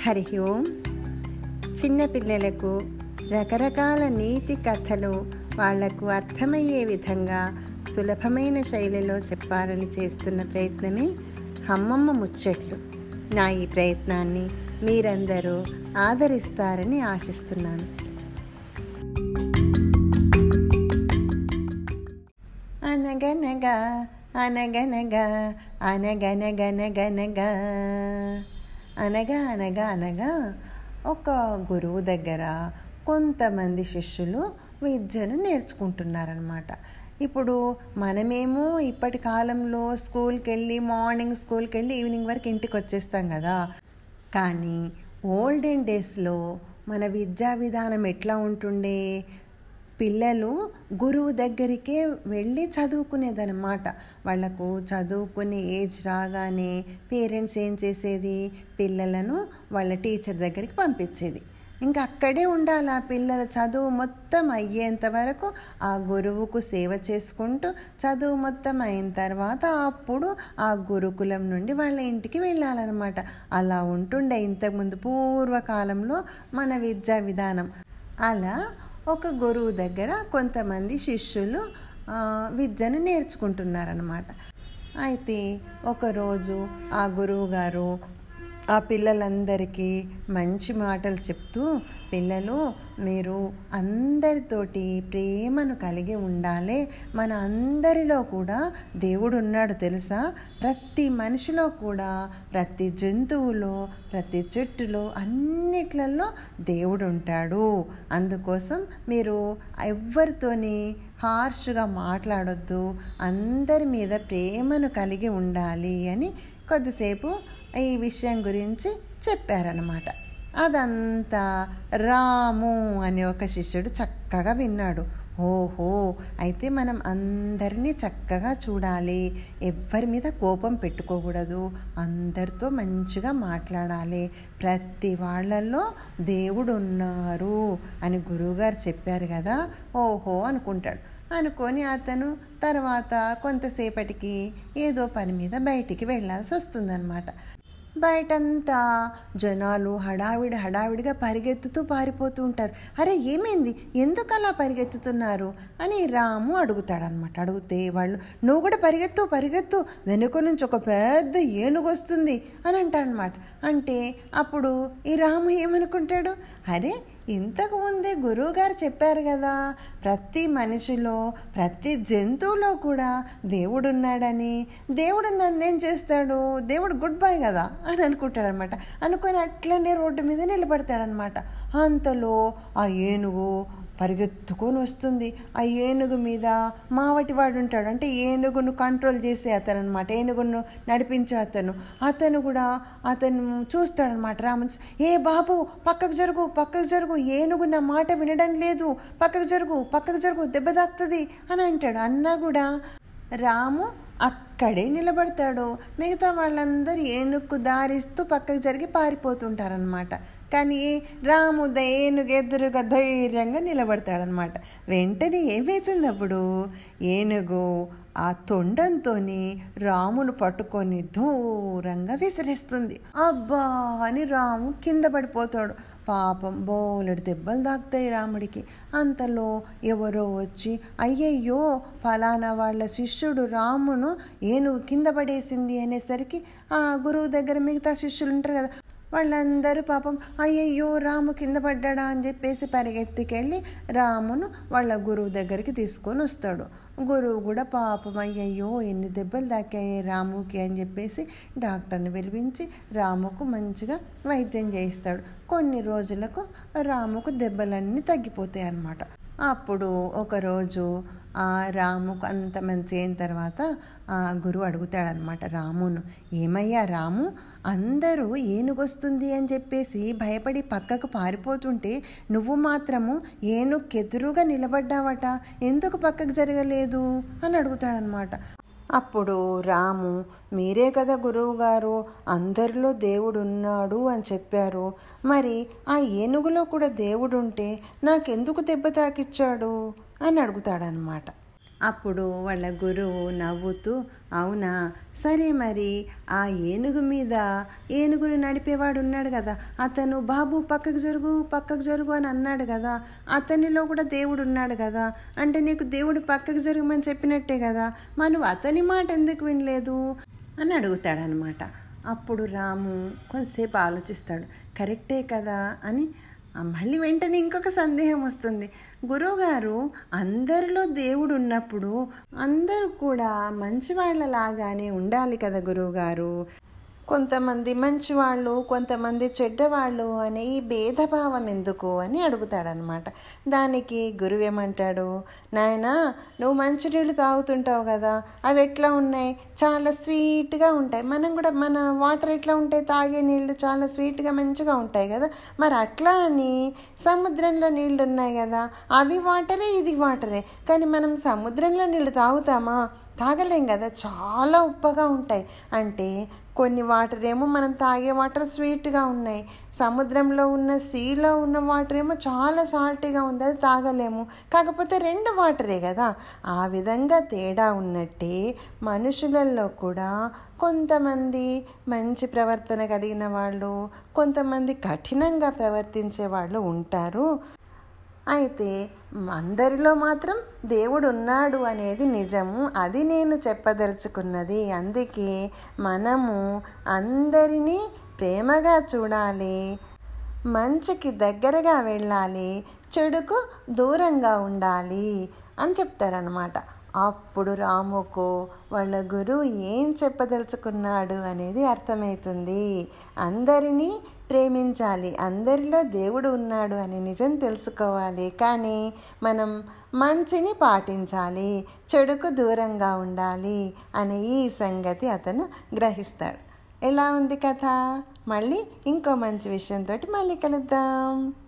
హరి ఓం చిన్నపిల్లలకు రకరకాల నీతి కథలు వాళ్లకు అర్థమయ్యే విధంగా సులభమైన శైలిలో చెప్పాలని చేస్తున్న ప్రయత్నమే హమ్మమ్మ ముచ్చట్లు నా ఈ ప్రయత్నాన్ని మీరందరూ ఆదరిస్తారని ఆశిస్తున్నాను అనగనగా అనగనగా అనగనగనగనగా అనగా అనగా అనగా ఒక గురువు దగ్గర కొంతమంది శిష్యులు విద్యను నేర్చుకుంటున్నారనమాట ఇప్పుడు మనమేమో ఇప్పటి కాలంలో స్కూల్కి వెళ్ళి మార్నింగ్ స్కూల్కి వెళ్ళి ఈవినింగ్ వరకు ఇంటికి వచ్చేస్తాం కదా కానీ ఓల్డెన్ డేస్లో మన విద్యా విధానం ఎట్లా ఉంటుండే పిల్లలు గురువు దగ్గరికే వెళ్ళి చదువుకునేదన్నమాట వాళ్ళకు చదువుకునే ఏజ్ రాగానే పేరెంట్స్ ఏం చేసేది పిల్లలను వాళ్ళ టీచర్ దగ్గరికి పంపించేది ఇంకా అక్కడే ఉండాలి ఆ పిల్లల చదువు మొత్తం అయ్యేంత వరకు ఆ గురువుకు సేవ చేసుకుంటూ చదువు మొత్తం అయిన తర్వాత అప్పుడు ఆ గురుకులం నుండి వాళ్ళ ఇంటికి వెళ్ళాలన్నమాట అలా ఉంటుండే ఇంతకుముందు పూర్వకాలంలో మన విద్యా విధానం అలా ఒక గురువు దగ్గర కొంతమంది శిష్యులు విద్యను నేర్చుకుంటున్నారనమాట అయితే ఒకరోజు ఆ గురువు గారు ఆ పిల్లలందరికీ మంచి మాటలు చెప్తూ పిల్లలు మీరు అందరితోటి ప్రేమను కలిగి ఉండాలి మన అందరిలో కూడా దేవుడు ఉన్నాడు తెలుసా ప్రతి మనిషిలో కూడా ప్రతి జంతువులో ప్రతి చెట్టులో అన్నిట్లలో దేవుడు ఉంటాడు అందుకోసం మీరు ఎవరితోని హార్ష్గా మాట్లాడొద్దు అందరి మీద ప్రేమను కలిగి ఉండాలి అని కొద్దిసేపు ఈ విషయం గురించి చెప్పారనమాట అదంతా రాము అనే ఒక శిష్యుడు చక్కగా విన్నాడు ఓహో అయితే మనం అందరినీ చక్కగా చూడాలి ఎవ్వరి మీద కోపం పెట్టుకోకూడదు అందరితో మంచిగా మాట్లాడాలి ప్రతి వాళ్ళల్లో దేవుడు ఉన్నారు అని గురువుగారు చెప్పారు కదా ఓహో అనుకుంటాడు అనుకొని అతను తర్వాత కొంతసేపటికి ఏదో పని మీద బయటికి వెళ్ళాల్సి వస్తుందన్నమాట బయటంతా జనాలు హడావిడి హడావిడిగా పరిగెత్తుతూ పారిపోతూ ఉంటారు అరే ఏమైంది ఎందుకు అలా పరిగెత్తుతున్నారు అని రాము అడుగుతాడనమాట అడిగితే వాళ్ళు నువ్వు కూడా పరిగెత్తు పరిగెత్తు వెనుక నుంచి ఒక పెద్ద ఏనుగు వస్తుంది అని అంటారనమాట అంటే అప్పుడు ఈ రాము ఏమనుకుంటాడు అరే ఇంతకు ముందే గురువుగారు చెప్పారు కదా ప్రతి మనిషిలో ప్రతి జంతువులో కూడా దేవుడు ఉన్నాడని దేవుడు నన్నేం చేస్తాడు దేవుడు గుడ్ బాయ్ కదా అని అనుకుంటాడు అనమాట అనుకొని అట్లనే రోడ్డు మీద నిలబడతాడనమాట అంతలో ఆ ఏనుగు పరిగెత్తుకొని వస్తుంది ఆ ఏనుగు మీద మావటి వాడు ఉంటాడు అంటే ఏనుగును కంట్రోల్ చేసే అతను అనమాట ఏనుగును నడిపించే అతను అతను కూడా అతను చూస్తాడనమాట రాము ఏ బాబు పక్కకు జరుగు పక్కకు జరుగు ఏనుగు నా మాట వినడం లేదు పక్కకు జరుగు పక్కకు జరుగు దెబ్బ తాకుతుంది అని అంటాడు అన్నా కూడా రాము అక్కడే నిలబడతాడు మిగతా వాళ్ళందరూ ఏనుక్కు దారిస్తూ పక్కకు జరిగి పారిపోతుంటారనమాట కానీ రాము ఏనుగు ఎదురుగా ధైర్యంగా నిలబడతాడనమాట వెంటనే ఏమవుతుంది అప్పుడు ఏనుగు ఆ తొండంతో రామును పట్టుకొని దూరంగా విసిరేస్తుంది అబ్బా అని రాము కింద పడిపోతాడు పాపం బోలెడు దెబ్బలు తాకుతాయి రాముడికి అంతలో ఎవరో వచ్చి అయ్యయ్యో ఫలానా వాళ్ళ శిష్యుడు రామును ఏనుగు కింద పడేసింది అనేసరికి ఆ గురువు దగ్గర మిగతా శిష్యులు ఉంటారు కదా వాళ్ళందరూ పాపం అయ్యయ్యో రాము కింద పడ్డాడా అని చెప్పేసి పరిగెత్తికెళ్ళి రామును వాళ్ళ గురువు దగ్గరికి తీసుకొని వస్తాడు గురువు కూడా పాపం అయ్యయ్యో ఎన్ని దెబ్బలు తాకాయి రాముకి అని చెప్పేసి డాక్టర్ని పిలిపించి రాముకు మంచిగా వైద్యం చేయిస్తాడు కొన్ని రోజులకు రాముకు దెబ్బలన్నీ తగ్గిపోతాయి అన్నమాట అప్పుడు ఒకరోజు ఆ రాముకు అంత మంచి అయిన తర్వాత ఆ గురువు అడుగుతాడనమాట రామును ఏమయ్యా రాము అందరూ ఏనుగొస్తుంది అని చెప్పేసి భయపడి పక్కకు పారిపోతుంటే నువ్వు మాత్రము ఏనుగెదురుగా నిలబడ్డావట ఎందుకు పక్కకు జరగలేదు అని అడుగుతాడనమాట అప్పుడు రాము మీరే కదా గురువుగారు అందరిలో దేవుడు ఉన్నాడు అని చెప్పారు మరి ఆ ఏనుగులో కూడా దేవుడు ఉంటే నాకెందుకు దెబ్బ తాకిచ్చాడు అని అడుగుతాడనమాట అప్పుడు వాళ్ళ గురువు నవ్వుతూ అవునా సరే మరి ఆ ఏనుగు మీద ఏనుగుని నడిపేవాడు ఉన్నాడు కదా అతను బాబు పక్కకు జరుగు పక్కకు జరుగు అని అన్నాడు కదా అతనిలో కూడా దేవుడు ఉన్నాడు కదా అంటే నీకు దేవుడు పక్కకు జరగమని చెప్పినట్టే కదా మనం అతని మాట ఎందుకు వినలేదు అని అడుగుతాడనమాట అప్పుడు రాము కొంతసేపు ఆలోచిస్తాడు కరెక్టే కదా అని మళ్ళీ వెంటనే ఇంకొక సందేహం వస్తుంది గురువుగారు అందరిలో దేవుడు ఉన్నప్పుడు అందరూ కూడా మంచివాళ్ళలాగానే ఉండాలి కదా గురువుగారు కొంతమంది మంచివాళ్ళు కొంతమంది చెడ్డవాళ్ళు అనే ఈ భేదభావం ఎందుకు అని అడుగుతాడనమాట దానికి గురువు ఏమంటాడు నాయనా నువ్వు మంచినీళ్ళు తాగుతుంటావు కదా అవి ఎట్లా ఉన్నాయి చాలా స్వీట్గా ఉంటాయి మనం కూడా మన వాటర్ ఎట్లా ఉంటాయి తాగే నీళ్ళు చాలా స్వీట్గా మంచిగా ఉంటాయి కదా మరి అట్లా అని సముద్రంలో నీళ్ళు ఉన్నాయి కదా అవి వాటరే ఇది వాటరే కానీ మనం సముద్రంలో నీళ్ళు తాగుతామా తాగలేం కదా చాలా ఉప్పగా ఉంటాయి అంటే కొన్ని వాటర్ ఏమో మనం తాగే వాటర్ స్వీట్గా ఉన్నాయి సముద్రంలో ఉన్న సీలో ఉన్న వాటర్ ఏమో చాలా సాల్టీగా ఉంది అది తాగలేము కాకపోతే రెండు వాటరే కదా ఆ విధంగా తేడా ఉన్నట్టే మనుషులలో కూడా కొంతమంది మంచి ప్రవర్తన కలిగిన వాళ్ళు కొంతమంది కఠినంగా ప్రవర్తించే వాళ్ళు ఉంటారు అయితే అందరిలో మాత్రం దేవుడు ఉన్నాడు అనేది నిజము అది నేను చెప్పదలుచుకున్నది అందుకే మనము అందరినీ ప్రేమగా చూడాలి మంచికి దగ్గరగా వెళ్ళాలి చెడుకు దూరంగా ఉండాలి అని చెప్తారనమాట అప్పుడు రాముకు వాళ్ళ గురువు ఏం చెప్పదలుచుకున్నాడు అనేది అర్థమవుతుంది అందరినీ ప్రేమించాలి అందరిలో దేవుడు ఉన్నాడు అనే నిజం తెలుసుకోవాలి కానీ మనం మంచిని పాటించాలి చెడుకు దూరంగా ఉండాలి అనే ఈ సంగతి అతను గ్రహిస్తాడు ఎలా ఉంది కథ మళ్ళీ ఇంకో మంచి విషయంతో మళ్ళీ కలుద్దాం